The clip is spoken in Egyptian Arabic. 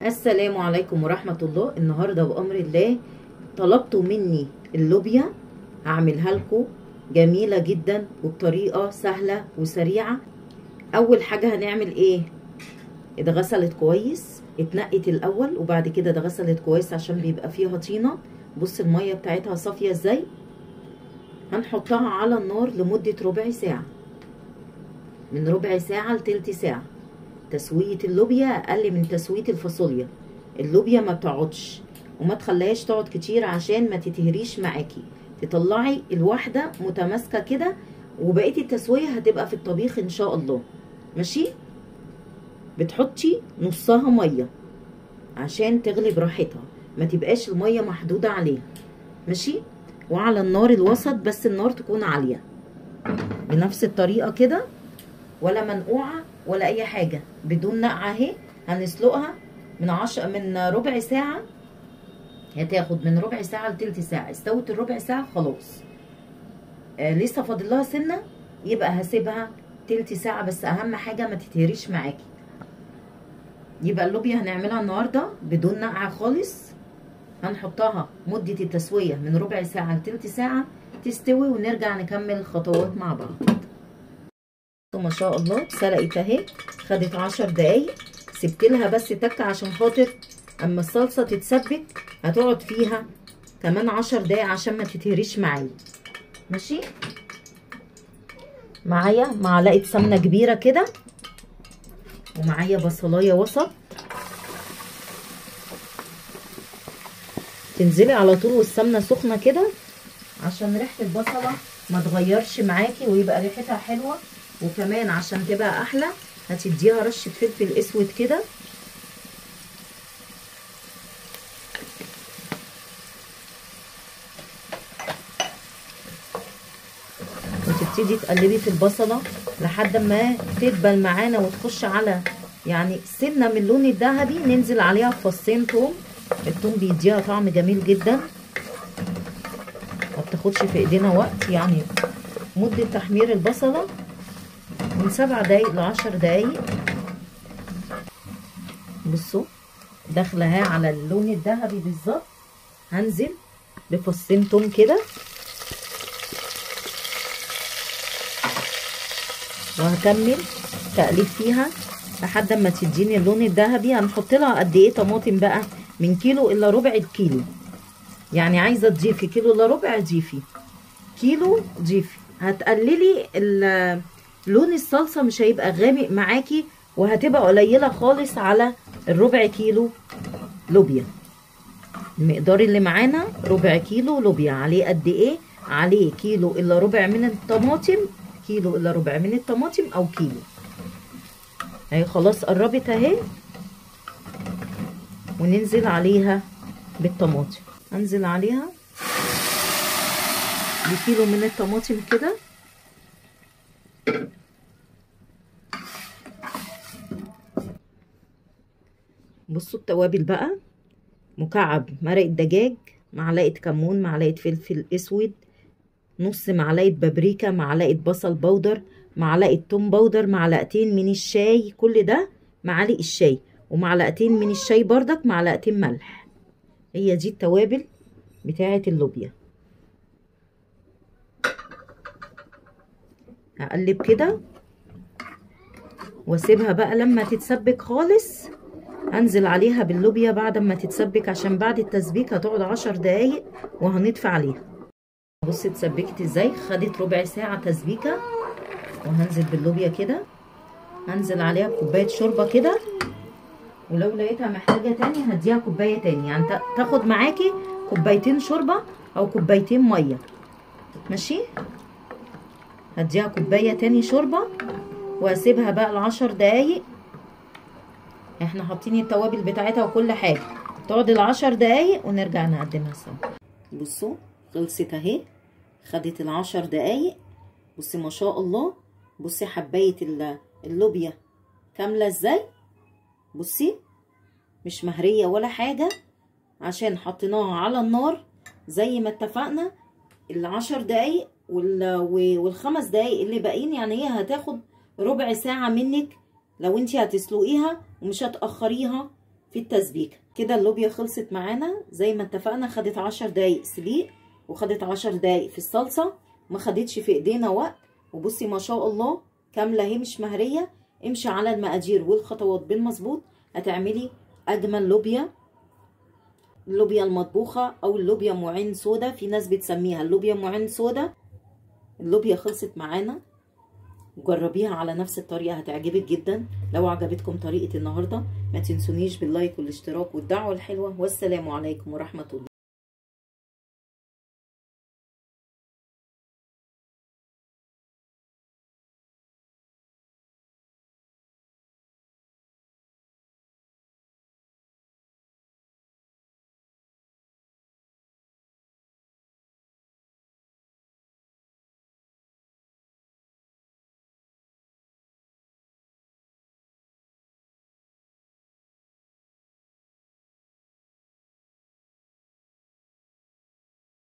السلام عليكم ورحمة الله النهاردة بأمر الله طلبتوا مني اللوبيا هعملها لكم جميلة جدا وبطريقة سهلة وسريعة أول حاجة هنعمل إيه اتغسلت كويس اتنقت الأول وبعد كده اتغسلت كويس عشان بيبقى فيها طينة بص المية بتاعتها صافية ازاي هنحطها على النار لمدة ربع ساعة من ربع ساعة لتلت ساعة تسوية اللوبيا أقل من تسوية الفاصوليا اللوبيا ما بتقعدش وما تخليهاش تقعد كتير عشان ما تتهريش معاكي تطلعي الواحدة متماسكة كده وبقية التسوية هتبقى في الطبيخ ان شاء الله ماشي بتحطي نصها مية عشان تغلي براحتها ما تبقاش المية محدودة عليها ماشي وعلى النار الوسط بس النار تكون عالية بنفس الطريقة كده ولا منقوعة ولا اي حاجة بدون نقعة اهي هنسلقها من عشر من ربع ساعة هتاخد من ربع ساعة لتلت ساعة استوت الربع ساعة خلاص آه لسه فاضل لها سنة يبقى هسيبها تلت ساعة بس اهم حاجة ما تتهريش معاكي يبقى اللوبيا هنعملها النهاردة بدون نقعة خالص هنحطها مدة التسوية من ربع ساعة لتلت ساعة تستوي ونرجع نكمل الخطوات مع بعض ما شاء الله سلقت اهي خدت عشر دقايق سبت لها بس تكة عشان خاطر اما الصلصة تتسبك هتقعد فيها كمان عشر دقايق عشان ما تتهريش معايا ماشي معايا معلقة سمنة كبيرة كده ومعايا بصلاية وسط تنزلي على طول والسمنة سخنة كده عشان ريحة البصلة ما تغيرش معاكي ويبقى ريحتها حلوة وكمان عشان تبقى احلى هتديها رشة فلفل اسود كده وتبتدي تقلبي في البصلة لحد ما تدبل معانا وتخش على يعني سنة من اللون الذهبي ننزل عليها فصين توم التوم بيديها طعم جميل جدا ما بتاخدش في ايدينا وقت يعني مدة تحمير البصلة من سبع دقايق لعشر دقايق بصوا داخلها على اللون الذهبي بالظبط هنزل بفصين توم كده وهكمل تقليب فيها لحد ما تديني اللون الذهبي هنحط لها قد ايه طماطم بقى من كيلو الا ربع الكيلو يعني عايزه تضيفي كيلو الا ربع ضيفي كيلو ضيفي هتقللي لون الصلصه مش هيبقى غامق معاكي وهتبقى قليله خالص على الربع كيلو لوبيا المقدار اللي معانا ربع كيلو لوبيا عليه قد ايه عليه كيلو الا ربع من الطماطم كيلو الا ربع من الطماطم او كيلو اهي خلاص قربت اهي وننزل عليها بالطماطم انزل عليها بكيلو من الطماطم كده بصوا التوابل بقى مكعب مرق الدجاج معلقه كمون معلقه فلفل اسود نص معلقه بابريكا معلقه بصل بودر معلقه توم بودر معلقتين من الشاي كل ده معالق الشاي ومعلقتين من الشاي بردك معلقتين ملح هي دي التوابل بتاعه اللوبيا هقلب كده واسيبها بقى لما تتسبك خالص انزل عليها باللوبيا بعد ما تتسبك عشان بعد التسبيك هتقعد عشر دقايق وهنطفي عليها بصي اتسبكت ازاي خدت ربع ساعة تسبيكة وهنزل باللوبيا كده هنزل عليها بكوباية شوربة كده ولو لقيتها محتاجة تاني هديها كوباية تاني يعني تاخد معاكي كوبايتين شوربة او كوبايتين مية ماشي هديها كوباية تاني شوربة واسيبها بقى العشر دقايق احنا حاطين التوابل بتاعتها وكل حاجة تقعد العشر دقايق ونرجع نقدمها سوا بصوا خلصت اهي خدت العشر دقايق بصي ما شاء الله بصي حباية اللوبيا كاملة ازاي بصي مش مهرية ولا حاجة عشان حطيناها على النار زي ما اتفقنا العشر دقايق والخمس دقايق اللي باقيين يعني هي هتاخد ربع ساعة منك لو انت هتسلقيها ومش هتأخريها في التسبيكه كده اللوبيا خلصت معانا زي ما اتفقنا خدت عشر دقايق سليق وخدت عشر دقايق في الصلصه ما خدتش في ايدينا وقت وبصي ما شاء الله كامله اهي مش مهريه امشي على المقادير والخطوات بالمظبوط هتعملي اجمل لوبيا اللوبيا المطبوخه او اللوبيا معين سودا في ناس بتسميها اللوبيا معين سودا اللوبيا خلصت معانا جربيها على نفس الطريقه هتعجبك جدا لو عجبتكم طريقه النهارده ما تنسونيش باللايك والاشتراك والدعوه الحلوه والسلام عليكم ورحمه الله